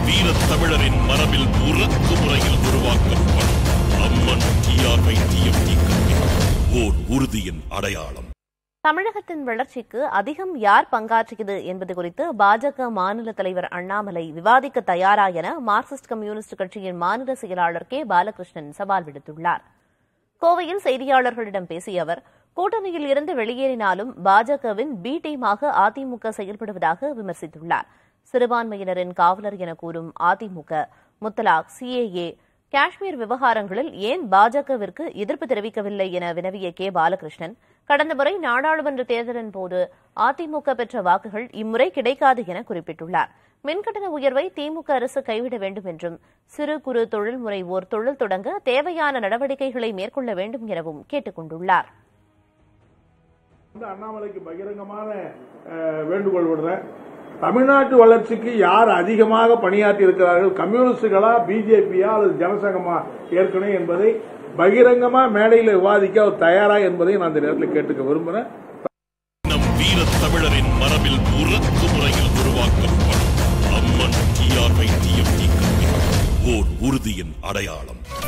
வீரத் தமிழரின் மரபில் உறக்கு முறையில் உருவாக்கப்படும் அம்மன் டிஆர்ஐ டிஎம்டி கல்வி ஓர் உறுதியின் அடையாளம் தமிழகத்தின் வளர்ச்சிக்கு அதிகம் யார் பங்காற்றியது என்பது குறித்து பாஜக மாநில தலைவர் அண்ணாமலை விவாதிக்க தயாரா என மார்க்சிஸ்ட் கம்யூனிஸ்ட் கட்சியின் மாநில செயலாளர் கே பாலகிருஷ்ணன் சவால் விடுத்துள்ளார் கோவையில் செய்தியாளர்களிடம் பேசிய அவர் கூட்டணியில் இருந்து வெளியேறினாலும் பாஜகவின் பி டீமாக அதிமுக செயல்படுவதாக விமர்சித்துள்ளார் சிறுபான்மையினரின் காவலர் என கூறும் அதிமுக முத்தலாக் சிஏஏ காஷ்மீர் விவகாரங்களில் ஏன் பாஜகவிற்கு எதிர்ப்பு தெரிவிக்கவில்லை என வினவிய கே பாலகிருஷ்ணன் கடந்த முறை நாடாளுமன்ற தேர்தலின் போது அதிமுக பெற்ற வாக்குகள் இம்முறை கிடைக்காது என குறிப்பிட்டுள்ளார் மின்கட்டண உயர்வை திமுக அரசு கைவிட வேண்டும் என்றும் சிறு குறு தொழில் முனைவோர் தொழில் தொடங்க தேவையான நடவடிக்கைகளை மேற்கொள்ள வேண்டும் எனவும் கேட்டுக் கொண்டுள்ளார் வந்து அண்ணாமலைக்கு பகிரங்கமான அஹ், வேண்டுகோள் விடுறேன் தமிழ்நாட்டு வளர்ச்சிக்கு யார் அதிகமாக பணியாற்றி இருக்கிறார்கள் கம்யூனிஸ்டுகளா பிஜேபியா அல்லது ஜனசங்கமா ஏற்கனவே என்பதை பகிரங்கமா மேடையில் விவாதிக்க அவர் தயாரா என்பதை நான் இந்த நேரத்தில் கேட்டுக்க விரும்புகிறேன் நம் வீரத் தமிழரின் மரபில் உறக்கு முறையில் உருவாக்கப்படும் அம்மன் டிஆர்ஐ டிஎம்டி கல்வி ஓர் உறுதியின் அடையாளம்